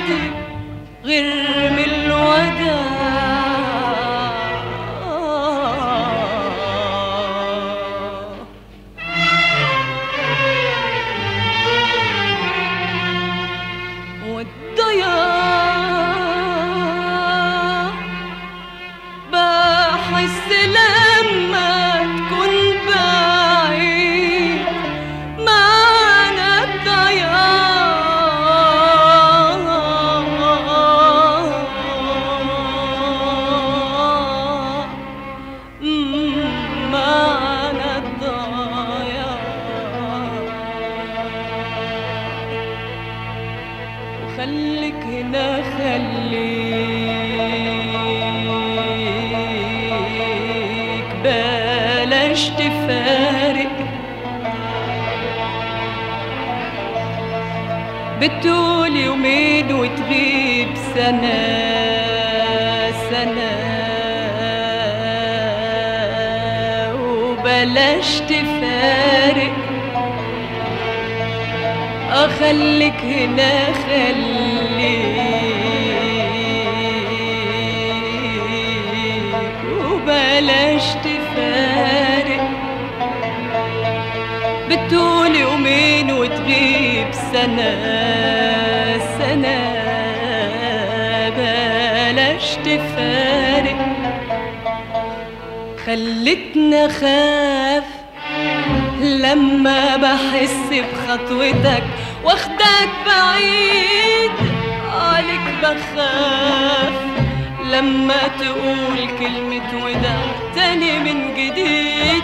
كاتب غير من الوداع والضياع بحس لما تكون بعيد معنى الضياع مم، معنى الضياع وخليك هنا خليك بلاش تفارق بتقول يومين وتغيب سنة سنة وبلاش تفارق أخليك هنا خليك وبلاش تفارق بتقول يومين وتغيب سنة سنة بلاش تفارق خلتنا خاف لما بحس بخطوتك واخدك بعيد عليك بخاف لما تقول كلمة وداع تاني من جديد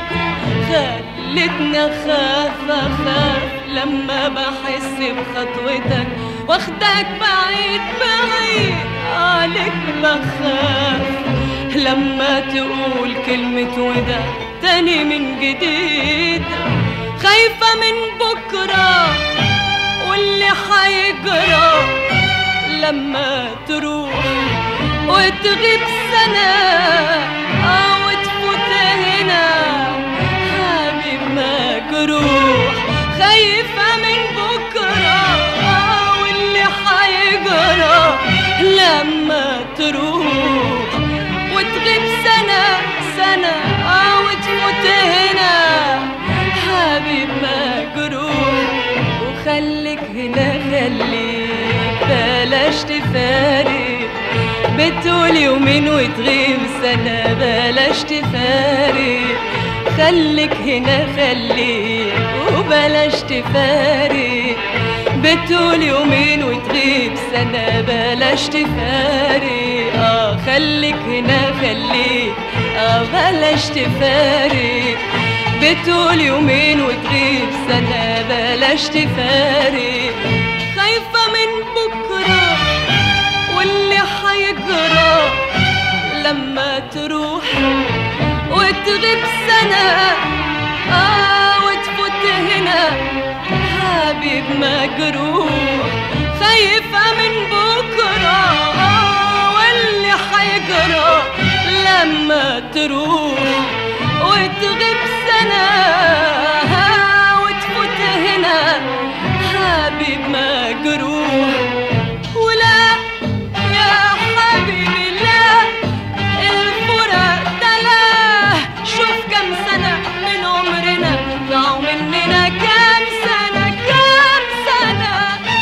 خلتنا خاف أخاف لما بحس بخطوتك واخدك بعيد بعيد عليك بخاف لما تقول كلمة وداع تاني من جديد خايفة من بكرة واللي حيجرى لما تروح وتغيب سنة أو تفوت هنا حبيب مجروح خايفة من بكرة واللي حيجرى لما تروح وتغيب سنة سنة أو تفوت هنا حبيب مجروح وخليك هنا خليك بلاش تفارق بتقول يومين وتغيب سنة بلاش تفارق خليك هنا خليك وبلاش تفارق بتقول يومين وتغيب سنة بلاش تفارق اه خليك هنا خليك اه بلاش تفارق بتقول يومين وتغيب سنة بلاش تفارق خايفة من بكرة واللي حيجرى لما تروح وتغيب سنة آه وتفوت هنا حبيب مجروح خايفة من بكرة آه واللي حيجرى لما تروح وتغيب سنة آه وتفوت هنا حبيب مجروح ولا يا حبيبي لا الفراق ده لا شوف كم سنة من عمرنا ضاعوا مننا كم سنة كم سنة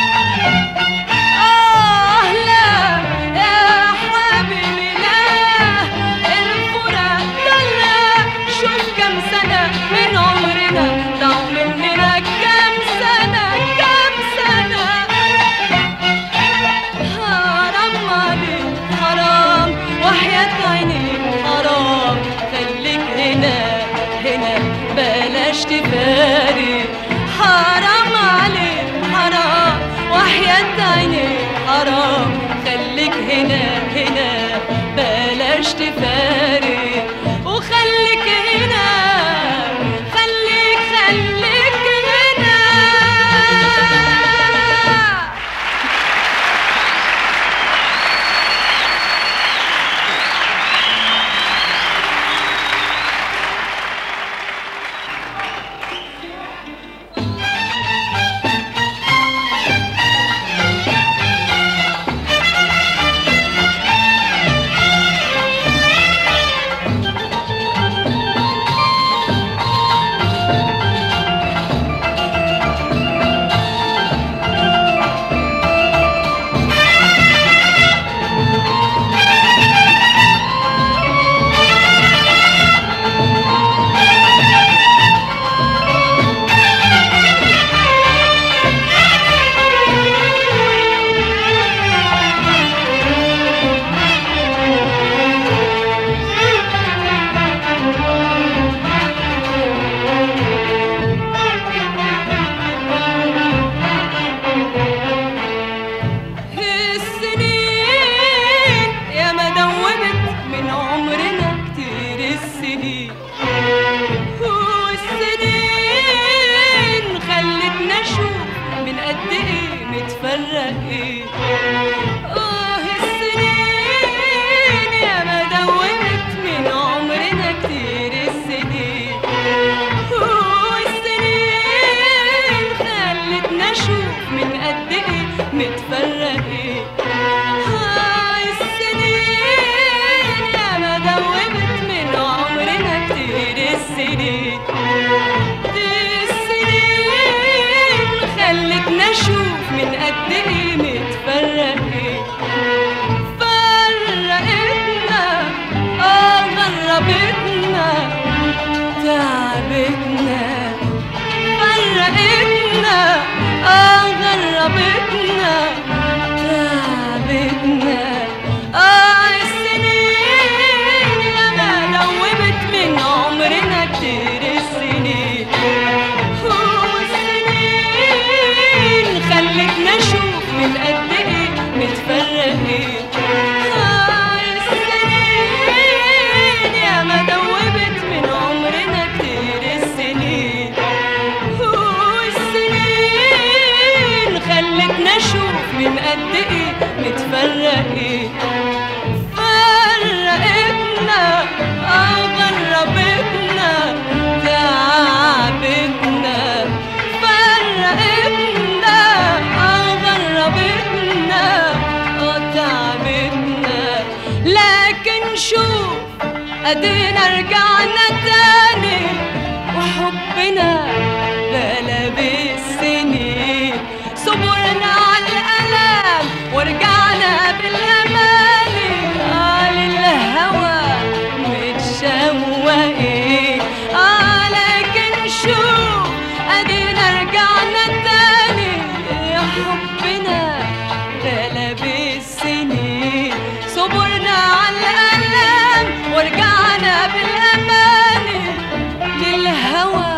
آه لا يا حبيبي لا الفراق ده لا شوف كم سنة من عمرنا ضاعوا مننا كم سنة كم سنة حرام عليك حرام وحياة عينيك حرام خليك هنا هنا بلاش تفارق حرام عليك حرام وحياة عينيك حرام خليك هنا هنا بلاش تفارق وخليك هنا خليك خليك هنا آه السنين يا ما دوبت من عمرنا كتير السنين آه السنين خلتنا نشوف من قد ايه متفرقين آه السنين يا ما دوبت من عمرنا كتير السنين دي السنين خلتنا نشوف من قد ايه متفرقين فرقتنا اه غربتنا تعبتنا فرقتنا اه غربتنا تعبتنا اه السنين يا ما دوبت من عمرنا كتير السنين والسنين خلتنا نشوف من قد ايه متفرقين آه السنين يا ما دوبت من عمرنا كتير السنين والسنين خلتنا نشوف من قد ايه متفرقين فرقتنا اه غربتنا تعبتنا فرقتنا اه غربتنا اه تعبتنا لكن شوف ادينا رجعنا تاني وحبنا بلا بالسنين صبرنا على الالام ورجعنا بالاماني قال الهوى متشوقين اه لكن شوف ادينا رجعنا تاني يا حبنا بلا بالسنين صبرنا على الالام ورجعنا بالاماني للهوى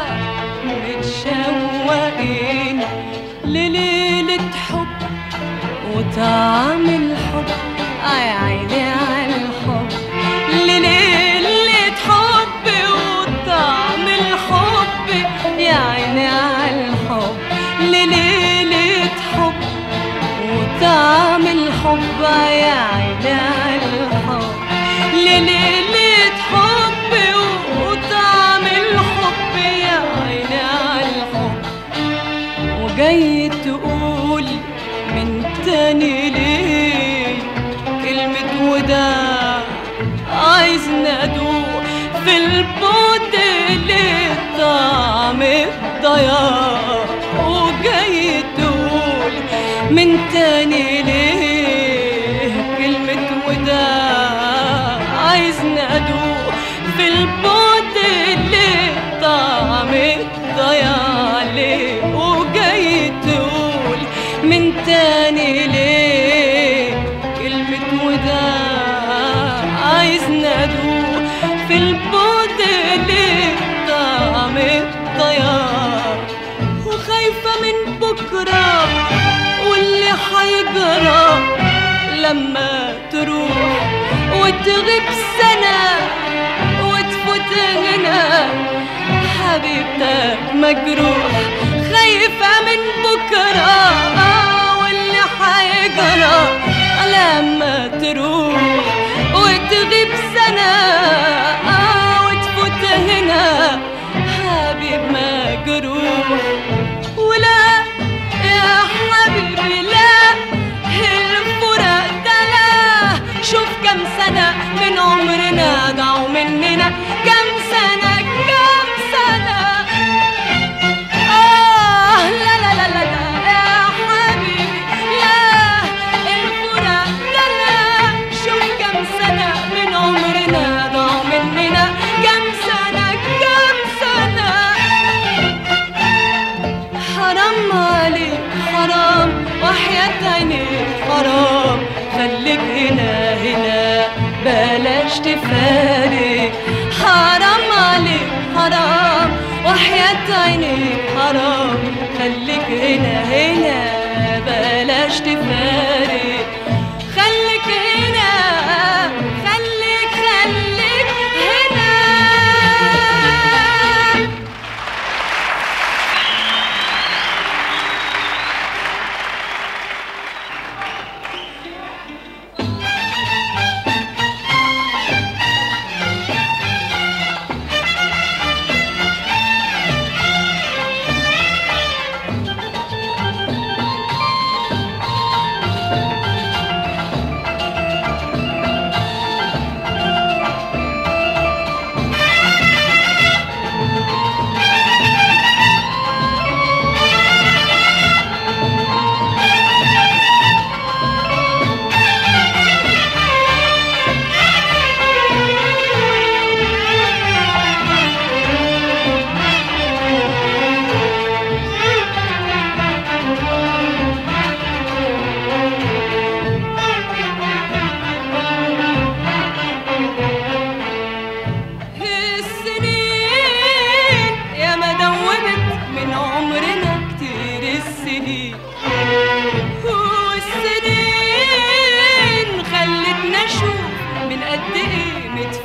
متشوقين لليلة حب وطعم الحب آه يا عيني على الحب لليلة حب وطعم الحب يا عيني على الحب لليلة حب وطعم الحب يا عيني على الحب لليلة حب وطعم الحب يا عيني على الحب وجاي تقول من تاني ليه كلمة وداع عايز ندوق في البعد ليه طعم الضياع وجاي تقول من تاني ليه كلمة وداع عايز ندوق في البعد ليه طعم الضياع ليه وجاي تقول من تاني ليه كلمة وداع عايز ندوق في البعد ليه طعم الضياع وخايفة من بكرة واللي حيجرى لما تروح وتغيب سنة وتفوت هنا حبيبتك مجروح خايفة من بكرة آه واللي حيجرى لما تروح وتغيب سنة آه وتفوت هنا حبيب مجروح ولا يا حبيبي لا الفراق ده لا شوف كم سنة من عمرنا ضاعوا مننا كم سنة كم سنة آه لا لا لا لا لا يا حبيبي لا الفراق ده لا شوف كم سنة من عمرنا ضاعوا مننا كم سنة كم سنة حرام عليك حرام وحياة عينيك حرام خليك هنا هنا بلاش تفارق حرام عليك حرام وحياة عينيك حرام خليك هنا هنا بلاش تفارق خليك هنا خليك خليك هنا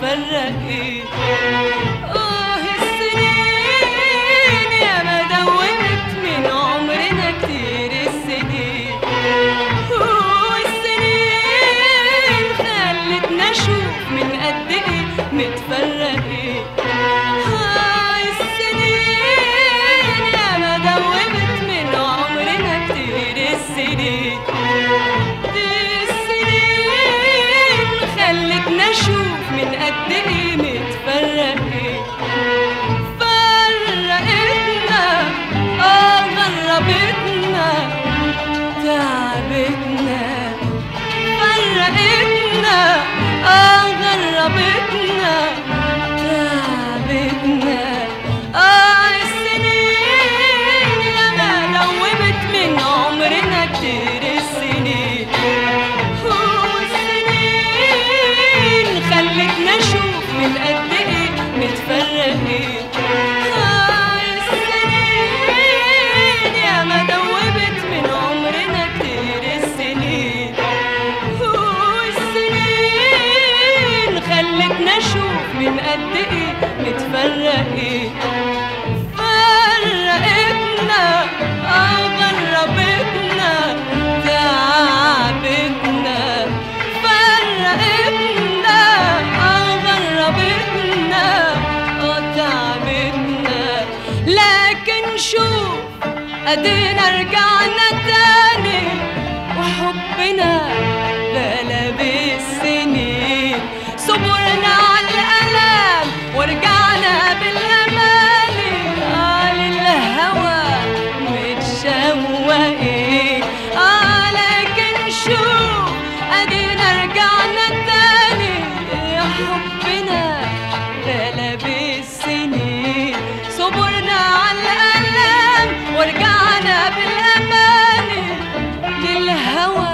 متفرقين آه السنين يا ما دوبت من عمرنا كتير السنين والسنين خلتنا نشوف من قد ايه متفرقين آه السنين يا ما دوبت من عمرنا كتير السنين دي السنين خلتنا نشوف من قد ايه متفرقين فرقتنا اه غربتنا تعبتنا فرقتنا اه غربتنا تعبتنا اه السنين يا ما دوبت من عمرنا كتير السنين والسنين خلتنا نشوف من قد ايه متفرقين آه السنين يا ما دوبت من عمرنا كتير السنين والسنين خلتنا نشوف من قد ايه متفرقين فرقتنا اه غربتنا تعبتنا فرقتنا اه غربتنا اه تعبتنا لكن شوف ادينا رجعنا تاني وحبنا غلب السنين صبرنا على الالام ورجعنا بالاماني قال الهوى متشوقين اه لكن شوف ادينا رجعنا تاني يا حبنا غلب السنين صبرنا على الالام ورجعنا بالاماني للهوى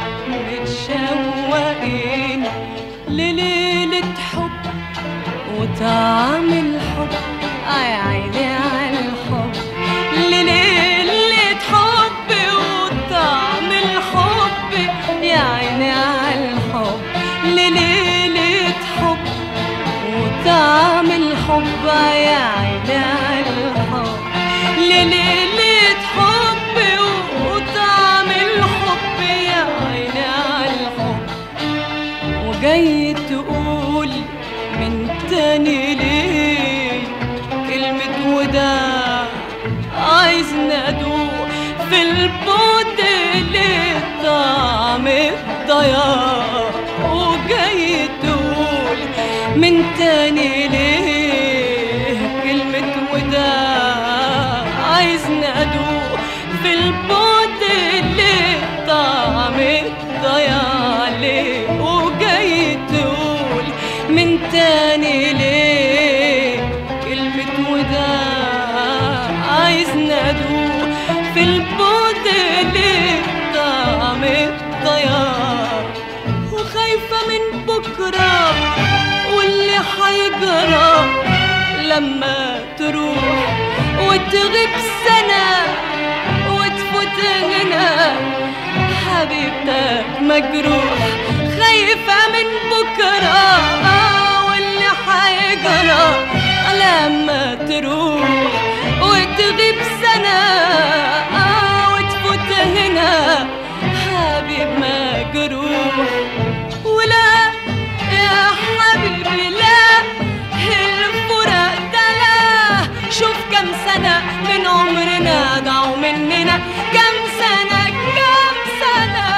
متشوقين لليلة حب وطعم الحب آه يا عيني على الحب لليلة حب وطعم الحب يا عيني على الحب لليلة حب وطعم الحب يا عيني على الحب لليلة حب وطعم الحب يا عيني على الحب وجاي تقول من تاني ليه كلمة وداع عايز ندوق في البعد ليه طعم الضياع وجاي تقول من تاني ليه كلمة وداع عايز ندوق في البعد ليه طعم الضياع ليه وجاي تقول من تاني ليه كلمة وداع عايز ندوق في البعد ليه طعم الضياع وخايفة من بكرة واللي حيجرى لما تروح وتغيب سنة وتفوت هنا حبيبتك مجروح خايفة من بكرة آه واللي حيجرى لما تروح وتغيب سنة آه وتفوت هنا حبيب مجروح ولا يا حبيبي لا الفراق ده لا شوف كم سنة من عمرنا ضاعوا مننا كم سنة كم سنة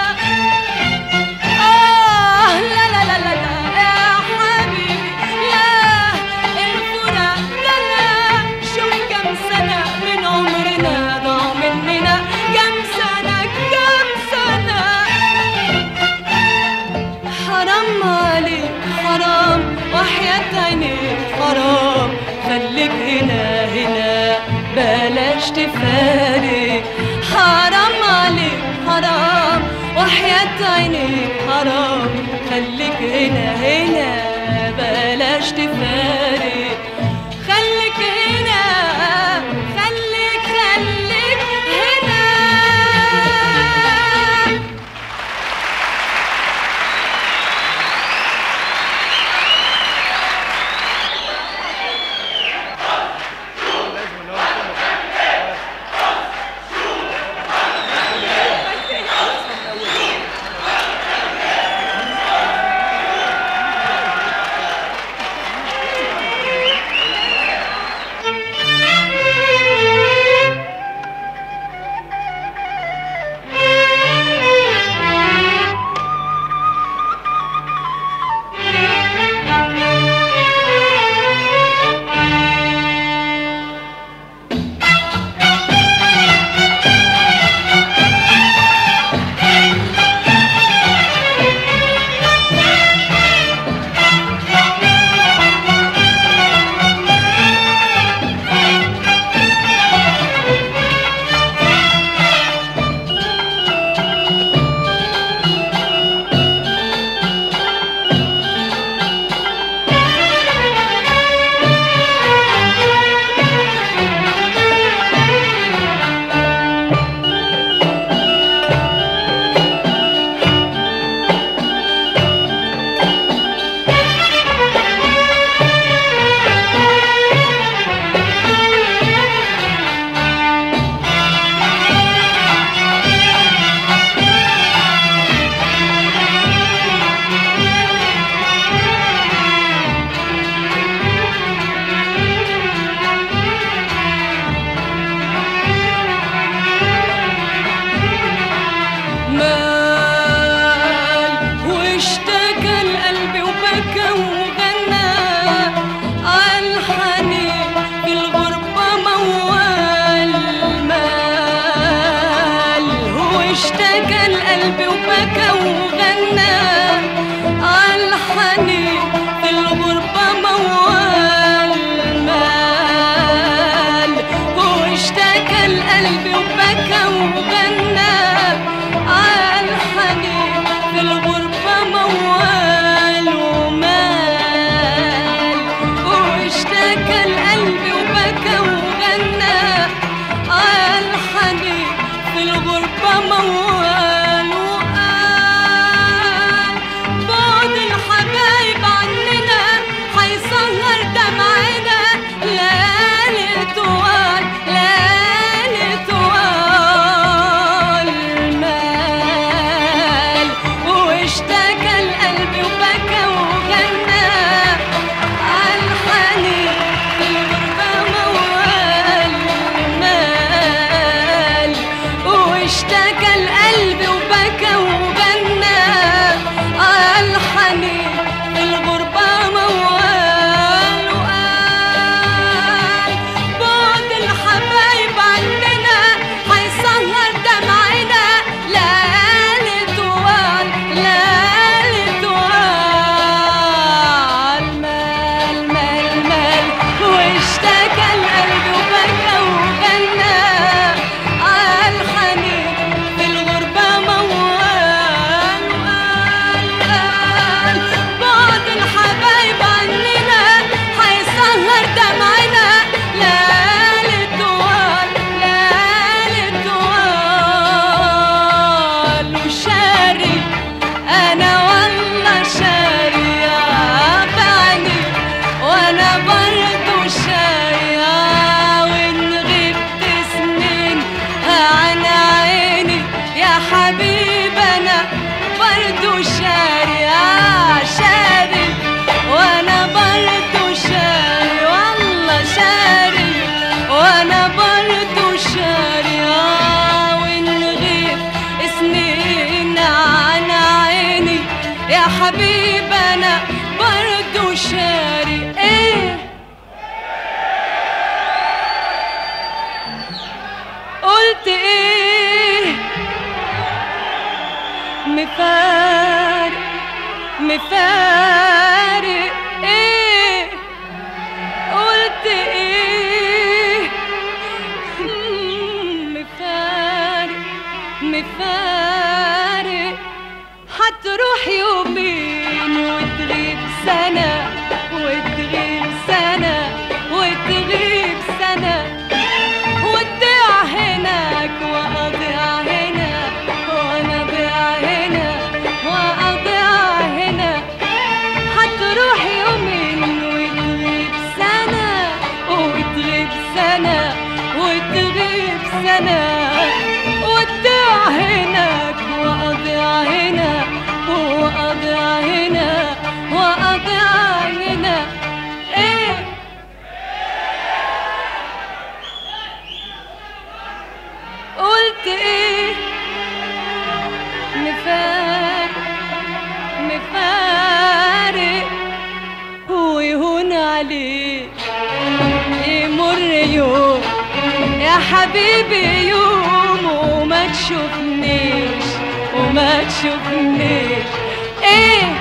آه لا لا لا لا لا يا حبيبي لا الفراق ده لا شوف كم سنة من عمرنا ضاعوا مننا كم سنة كم سنة حرام عليك حرام وحياة عينيك حرام خليك هنا هنا بلاش تفارق حرام عليك حرام وحياة عينيك حرام خليك هنا هنا بلاش تفارق خليك هنا خليك خليك هنا حبيب انا برضو شاري ايه قلت ايه مفارق مفارق ايه قلت ايه مم، مفارق مفارق هتروح يومين وتغيب سنة وتغيب سنة وتغيب سنة وتضيع هناك وأضيع هنا وأنا أضيع هنا وأضيع هنا هتروح يومين وتغيب سنة وتغيب سنة وتغيب سنة وتضيع هناك وأضيع هنا وأضيع هنا وأضيع هنا إيه قلت ايه مفارق مفارق ويهون عليك يمر يوم يا حبيبي يوم وما تشوفنيش وما تشوفنيش ايه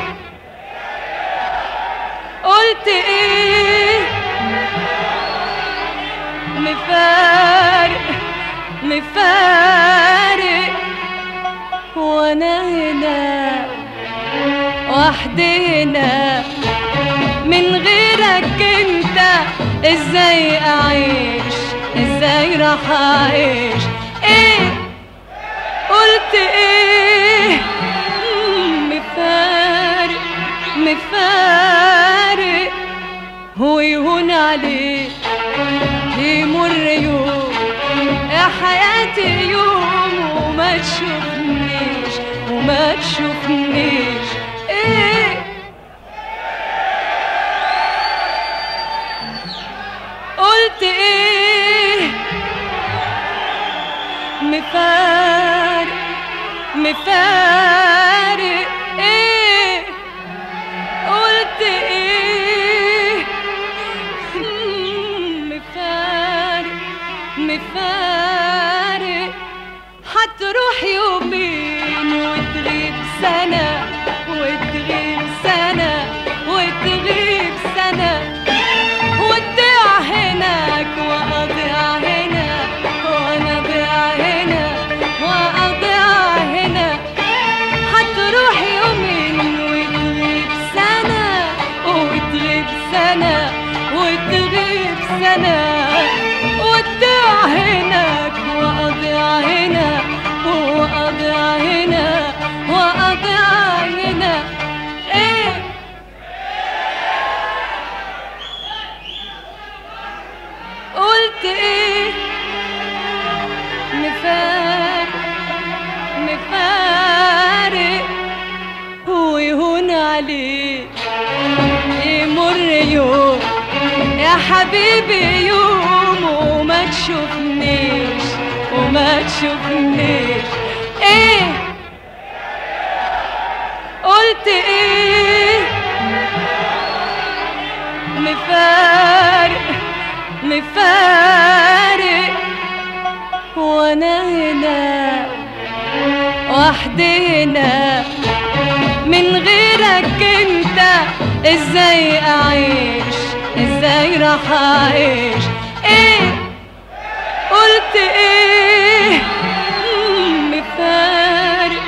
قلت ايه مفارق مفارق وانا هنا وحدي هنا من غيرك انت ازاي اعيش ازاي راح اعيش ايه قلت ايه مم، مفارق مفارق هو يهون عليك يمر يوم يا حياتي يوم وما تشوفنيش وما تشوفنيش ايه قلت ايه مفارق مفارق ايه قلت ايه مم، مفارق مفارق هتروح يومين وتغيب سنة وتغيب سنة وتغيب سنة وتضيع هناك وأضيع هنا وأنا أضيع هنا وأضيع هنا هتروح يومين وتغيب سنة وتغيب سنة وتغيب سنة وتضيع هناك وأضيع هنا وأضيع هنا وأضيع هنا إيه قلت ايه مفارق مفارق ويهون عليك يمر يوم يا حبيبي يوم وما تشوفنيش وما تشوفنيش ايه قلت ايه مفارق مفارق وانا هنا وحدي هنا من غيرك انت ازاي اعيش ازاي راح اعيش ايه قلت ايه مم، مفارق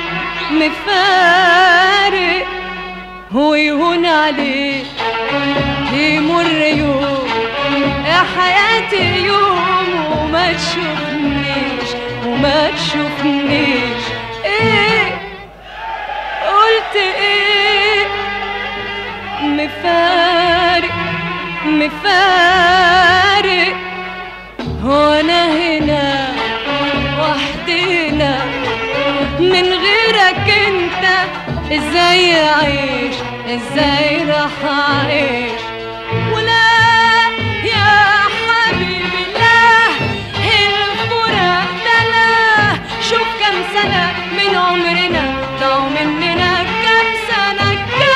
مفارق هو يهون عليك يمر يوم يا حياتي يوم وما تشوفنيش وما تشوفنيش ايه قلت ايه مفارق مفارق هو انا هنا وحدي هنا من غيرك انت ازاي اعيش ازاي راح اعيش ولا يا حبيبي لا الفراق ده لا شوف كم سنة من عمرنا ضاعوا مننا كم سنة كم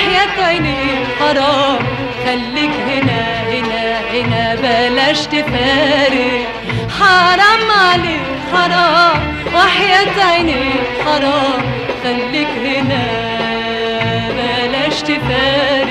وحياة عينيك حرام خليك هنا هنا هنا بلاش تفارق حرام عليك حرام وحياة عينيك حرام خليك هنا بلاش تفارق